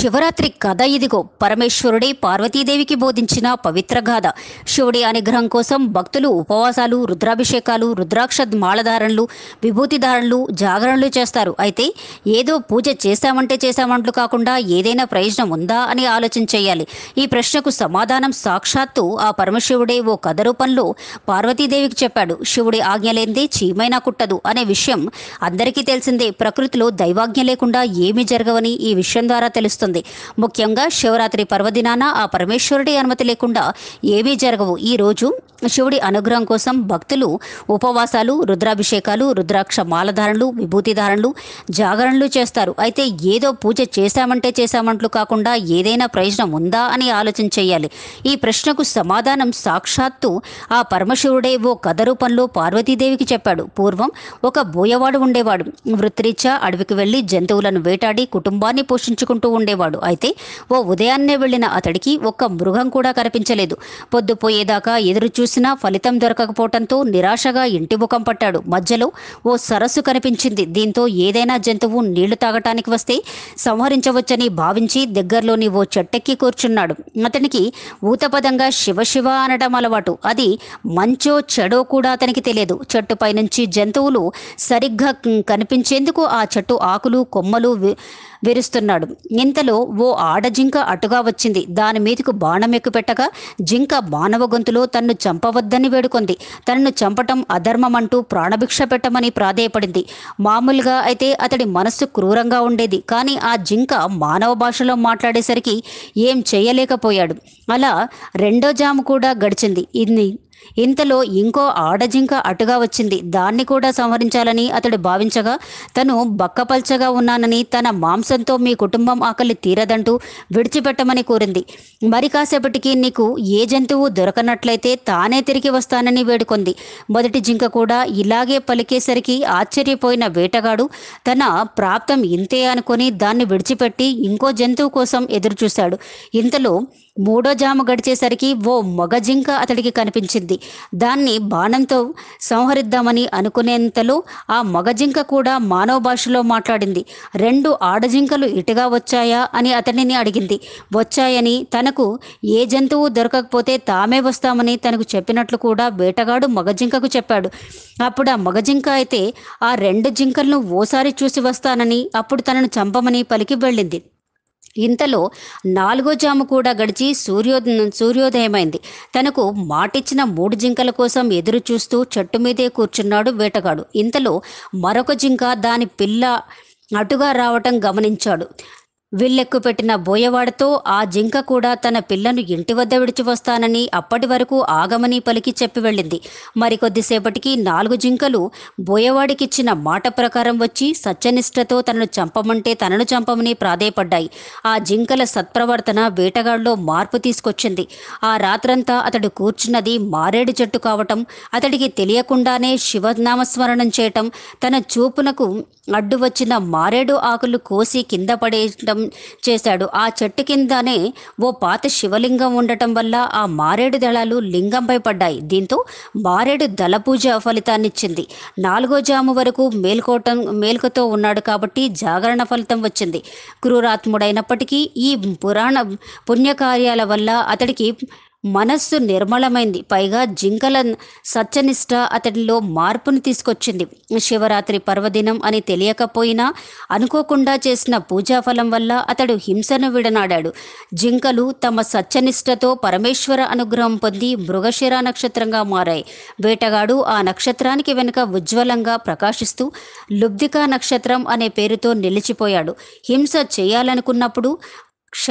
శివరాత్రి కథ ఇదిగో పరమేశ్వరుడే పార్వతీదేవికి బోధించిన పవిత్ర గాథ శివుడి అనుగ్రహం కోసం భక్తులు ఉపవాసాలు రుద్రాభిషేకాలు రుద్రాక్ష మాలధారణలు విభూతి ధారణలు జాగరణలు చేస్తారు అయితే ఏదో పూజ చేశామంటే చేశామంట్లు కాకుండా ఏదైనా ప్రయోజనం ఉందా అని ఆలోచన చేయాలి ఈ ప్రశ్నకు సమాధానం సాక్షాత్తు ఆ పరమశివుడే ఓ కథ రూపంలో పార్వతీదేవికి చెప్పాడు శివుడి ఆజ్ఞ లేనిదే చీమైనా కుట్టదు అనే విషయం అందరికీ తెలిసిందే ప్రకృతిలో దైవాజ్ఞ లేకుండా ఏమీ జరగవని ఈ విషయం ద్వారా తెలుస్తుంది ముఖ్యంగా శివరాత్రి పర్వదినాన ఆ పరమేశ్వరుడి అనుమతి లేకుండా ఏమీ జరగవు ఈ రోజు శివుడి అనుగ్రహం కోసం భక్తులు ఉపవాసాలు రుద్రాభిషేకాలు రుద్రాక్ష మాలధారణలు విభూతి ధారణలు జాగరణలు చేస్తారు అయితే ఏదో పూజ చేశామంటే చేశామంట్లు కాకుండా ఏదైనా ప్రయోజనం ఉందా అని ఆలోచన చేయాలి ఈ ప్రశ్నకు సమాధానం సాక్షాత్తు ఆ పరమశివుడే ఓ కథ రూపంలో పార్వతీదేవికి చెప్పాడు పూర్వం ఒక బోయవాడు ఉండేవాడు వృత్తిరీత్యా అడవికి వెళ్లి జంతువులను వేటాడి కుటుంబాన్ని పోషించుకుంటూ ఉండేవాడు అయితే ఓ ఉదయాన్నే వెళ్ళిన అతడికి ఒక్క మృగం కూడా కనిపించలేదు పొద్దుపోయేదాకా ఎదురు చూసినా ఫలితం దొరకకపోవడంతో నిరాశగా ఇంటి ముఖం పట్టాడు మధ్యలో ఓ సరస్సు కనిపించింది దీంతో ఏదైనా జంతువు నీళ్లు తాగటానికి వస్తే సంహరించవచ్చని భావించి దగ్గరలోని ఓ చెట్టెక్కి కూర్చున్నాడు అతనికి ఊతపదంగా శివశివ అనడం అలవాటు అది మంచో చెడో కూడా అతనికి తెలియదు చెట్టుపై నుంచి జంతువులు సరిగ్గా కనిపించేందుకు ఆ చెట్టు ఆకులు కొమ్మలు వి- విరుస్తున్నాడు ఇంతలో ఓ ఆడజింక అటుగా వచ్చింది దాని మీదకు బాణం ఎక్కుపెట్టగా జింక మానవ గొంతులో తన్ను చంపవద్దని వేడుకొంది తనను చంపటం అధర్మమంటూ ప్రాణభిక్ష పెట్టమని ప్రాధేయపడింది మామూలుగా అయితే అతడి మనస్సు క్రూరంగా ఉండేది కానీ ఆ జింక మానవ భాషలో మాట్లాడేసరికి ఏం చేయలేకపోయాడు అలా రెండో జాము కూడా గడిచింది ఇన్ని ఇంతలో ఇంకో ఆడజింక అటుగా వచ్చింది దాన్ని కూడా సంహరించాలని అతడు భావించగా తను బక్కపల్చగా ఉన్నానని తన మాంసంతో మీ కుటుంబం ఆకలి తీరదంటూ విడిచిపెట్టమని కోరింది మరి కాసేపటికి నీకు ఏ జంతువు దొరకనట్లయితే తానే తిరిగి వస్తానని వేడుకొంది మొదటి జింక కూడా ఇలాగే పలికేసరికి ఆశ్చర్యపోయిన వేటగాడు తన ప్రాప్తం ఇంతే అనుకొని దాన్ని విడిచిపెట్టి ఇంకో జంతువు కోసం ఎదురుచూశాడు ఇంతలో మూడో జాము గడిచేసరికి ఓ మగ జింక అతడికి కనిపించింది దాన్ని బాణంతో సంహరిద్దామని అనుకునేంతలో ఆ మగ జింక కూడా మానవ భాషలో మాట్లాడింది రెండు ఆడజింకలు ఇటుగా వచ్చాయా అని అతనిని అడిగింది వచ్చాయని తనకు ఏ జంతువు దొరకకపోతే తామే వస్తామని తనకు చెప్పినట్లు కూడా వేటగాడు మగ జింకకు చెప్పాడు అప్పుడు ఆ మగ జింక అయితే ఆ రెండు జింకలను ఓసారి చూసి వస్తానని అప్పుడు తనను చంపమని పలికి వెళ్ళింది ఇంతలో నాలుగో జాము కూడా గడిచి సూర్యో సూర్యోదయమైంది తనకు మాటిచ్చిన మూడు జింకల కోసం ఎదురు చూస్తూ చెట్టు మీదే కూర్చున్నాడు వేటగాడు ఇంతలో మరొక జింక దాని పిల్ల అటుగా రావటం గమనించాడు విల్లెక్కు పెట్టిన బోయవాడితో ఆ జింక కూడా తన పిల్లను ఇంటి వద్ద విడిచి వస్తానని అప్పటి వరకు ఆగమని పలికి చెప్పి వెళ్ళింది మరికొద్దిసేపటికి నాలుగు జింకలు బోయవాడికిచ్చిన మాట ప్రకారం వచ్చి సత్యనిష్టతో తనను చంపమంటే తనను చంపమని ప్రాధేయపడ్డాయి ఆ జింకల సత్ప్రవర్తన వేటగాడిలో మార్పు తీసుకొచ్చింది ఆ రాత్రంతా అతడు కూర్చున్నది మారేడు చెట్టు కావటం అతడికి తెలియకుండానే శివనామస్మరణం చేయటం తన చూపునకు అడ్డు వచ్చిన మారేడు ఆకులు కోసి కింద పడేయటం చేశాడు ఆ చెట్టు కిందనే ఓ పాత శివలింగం ఉండటం వల్ల ఆ మారేడు దళాలు లింగంపై పడ్డాయి దీంతో మారేడు దళ పూజ ఫలితాన్నిచ్చింది నాలుగో జాము వరకు మేల్కోవటం మేల్కతో ఉన్నాడు కాబట్టి జాగరణ ఫలితం వచ్చింది క్రూరాత్ముడైనప్పటికీ ఈ పురాణ పుణ్యకార్యాల వల్ల అతడికి మనస్సు నిర్మలమైంది పైగా జింకల సత్యనిష్ట అతడిలో మార్పును తీసుకొచ్చింది శివరాత్రి పర్వదినం అని తెలియకపోయినా అనుకోకుండా చేసిన పూజాఫలం వల్ల అతడు హింసను విడనాడాడు జింకలు తమ సత్యనిష్టతో పరమేశ్వర అనుగ్రహం పొంది మృగశిర నక్షత్రంగా మారాయి వేటగాడు ఆ నక్షత్రానికి వెనుక ఉజ్వలంగా ప్రకాశిస్తూ లుబ్ధికా నక్షత్రం అనే పేరుతో నిలిచిపోయాడు హింస చేయాలనుకున్నప్పుడు క్ష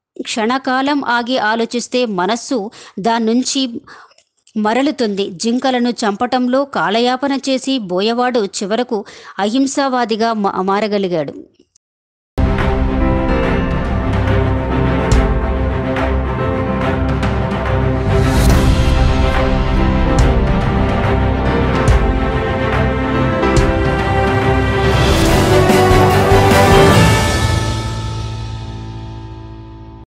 క్షణకాలం ఆగి ఆలోచిస్తే మనస్సు దాని నుంచి మరలుతుంది జింకలను చంపటంలో కాలయాపన చేసి బోయవాడు చివరకు అహింసావాదిగా మా- మారగలిగాడు